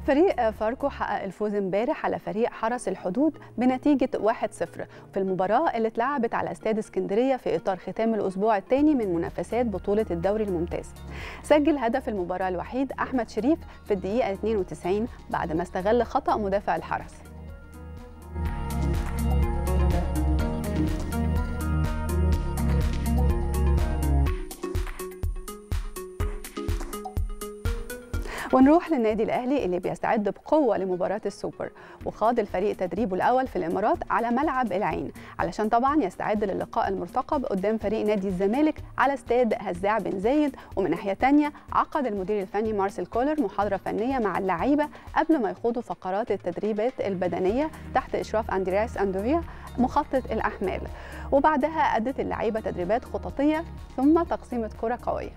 فريق فاركو حقق الفوز امبارح على فريق حرس الحدود بنتيجة 1-0 في المباراة اللي اتلعبت على استاد اسكندرية في إطار ختام الأسبوع الثاني من منافسات بطولة الدوري الممتاز. سجل هدف المباراة الوحيد أحمد شريف في الدقيقة 92 بعد ما استغل خطأ مدافع الحرس. ونروح للنادي الاهلي اللي بيستعد بقوه لمباراه السوبر وخاض الفريق تدريبه الاول في الامارات على ملعب العين علشان طبعا يستعد للقاء المرتقب قدام فريق نادي الزمالك على استاد هزاع بن زايد ومن ناحيه ثانيه عقد المدير الفني مارسيل كولر محاضره فنيه مع اللعيبه قبل ما يخوضوا فقرات التدريبات البدنيه تحت اشراف اندرياس اندوفيا مخطط الاحمال وبعدها ادت اللعيبه تدريبات خططيه ثم تقسيمه كره قويه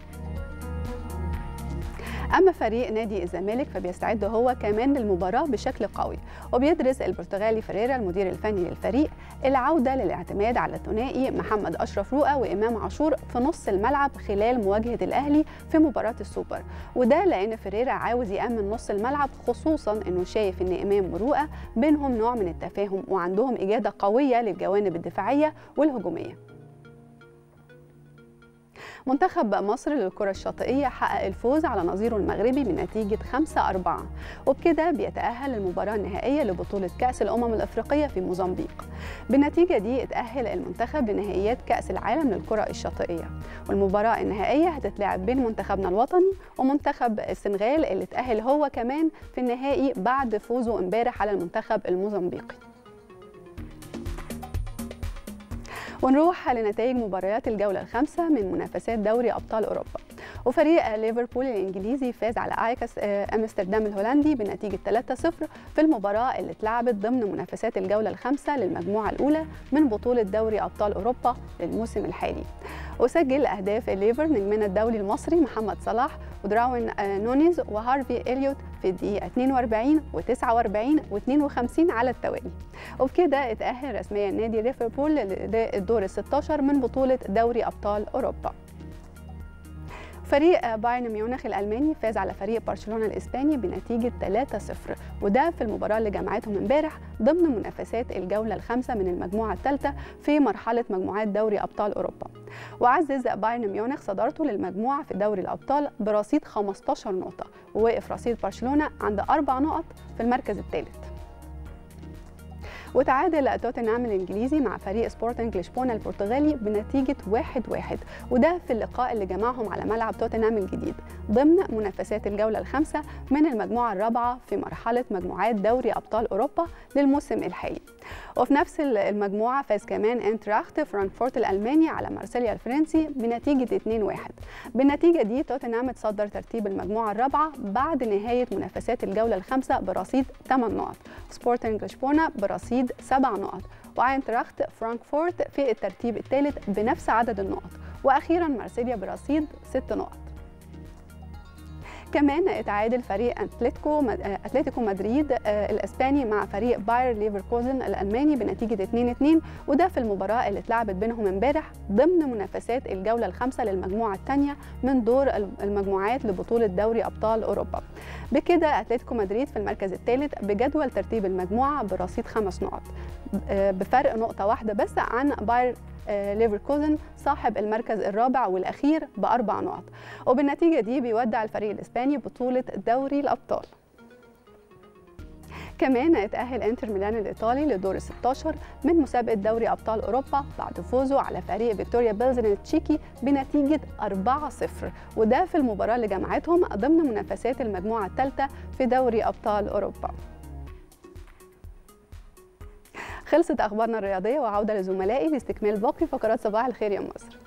اما فريق نادي الزمالك فبيستعد هو كمان للمباراه بشكل قوي وبيدرس البرتغالي فريرا المدير الفني للفريق العوده للاعتماد على الثنائي محمد اشرف رؤى وامام عاشور في نص الملعب خلال مواجهه الاهلي في مباراه السوبر وده لان فريرا عاوز يامن نص الملعب خصوصا انه شايف ان امام ورؤى بينهم نوع من التفاهم وعندهم اجاده قويه للجوانب الدفاعيه والهجوميه منتخب مصر للكرة الشاطئية حقق الفوز على نظيره المغربي بنتيجة 5-4 وبكده بيتأهل للمباراة النهائية لبطولة كأس الأمم الأفريقية في موزمبيق بالنتيجة دي اتأهل المنتخب لنهائيات كأس العالم للكرة الشاطئية والمباراة النهائية هتتلعب بين منتخبنا الوطني ومنتخب السنغال اللي اتأهل هو كمان في النهائي بعد فوزه امبارح على المنتخب الموزمبيقي ونروح لنتائج مباريات الجولة الخامسة من منافسات دوري أبطال أوروبا وفريق ليفربول الإنجليزي فاز على أياكس أمستردام الهولندي بنتيجة 3-0 في المباراة اللي اتلعبت ضمن منافسات الجولة الخامسة للمجموعة الأولى من بطولة دوري أبطال أوروبا للموسم الحالي وسجل أهداف الليفر نجمنا الدولي المصري محمد صلاح ودراون نونيز وهارفي إليوت في الدقيقة 42 و49 و52 على التوالي وبكده اتأهل رسميا نادي ليفربول للدور ال 16 من بطولة دوري أبطال أوروبا فريق بايرن ميونخ الالماني فاز على فريق برشلونه الاسباني بنتيجه 3-0 وده في المباراه اللي جمعتهم امبارح ضمن منافسات الجوله الخامسه من المجموعه الثالثه في مرحله مجموعات دوري ابطال اوروبا وعزز بايرن ميونخ صدارته للمجموعه في دوري الابطال برصيد 15 نقطه ووقف رصيد برشلونه عند اربع نقط في المركز الثالث وتعادل توتنهام الانجليزي مع فريق سبورتنج لشبونه البرتغالي بنتيجه 1-1 وده في اللقاء اللي جمعهم على ملعب توتنهام الجديد ضمن منافسات الجوله الخامسه من المجموعه الرابعه في مرحله مجموعات دوري ابطال اوروبا للموسم الحالي وفي نفس المجموعه فاز كمان انتراخت فرانكفورت الالماني على مارسيليا الفرنسي بنتيجه 2-1 بالنتيجه دي توتنهام اتصدر ترتيب المجموعه الرابعه بعد نهايه منافسات الجوله الخامسه برصيد 8 نقط سبورتنج لشبونه برصيد 7 نقط واينتراخت فرانكفورت في الترتيب الثالث بنفس عدد النقط واخيرا مارسيليا برصيد 6 نقط كمان اتعادل فريق اتلتيكو اتلتيكو مدريد الاسباني مع فريق باير ليفركوزن الالماني بنتيجه 2-2 وده في المباراه اللي اتلعبت بينهم امبارح ضمن منافسات الجوله الخامسه للمجموعه الثانيه من دور المجموعات لبطوله دوري ابطال اوروبا بكده اتلتيكو مدريد في المركز الثالث بجدول ترتيب المجموعه برصيد خمس نقط بفرق نقطه واحده بس عن باير ليفركوزن صاحب المركز الرابع والاخير باربع نقط وبالنتيجه دي بيودع الفريق الاسباني بطوله دوري الابطال كمان اتأهل انتر ميلان الإيطالي لدور ال 16 من مسابقة دوري أبطال أوروبا بعد فوزه على فريق فيكتوريا بيلزن التشيكي بنتيجة 4-0 وده في المباراة اللي جمعتهم ضمن منافسات المجموعة الثالثة في دوري أبطال أوروبا خلصت اخبارنا الرياضيه وعوده لزملائي لاستكمال باقي فقرات صباح الخير يا مصر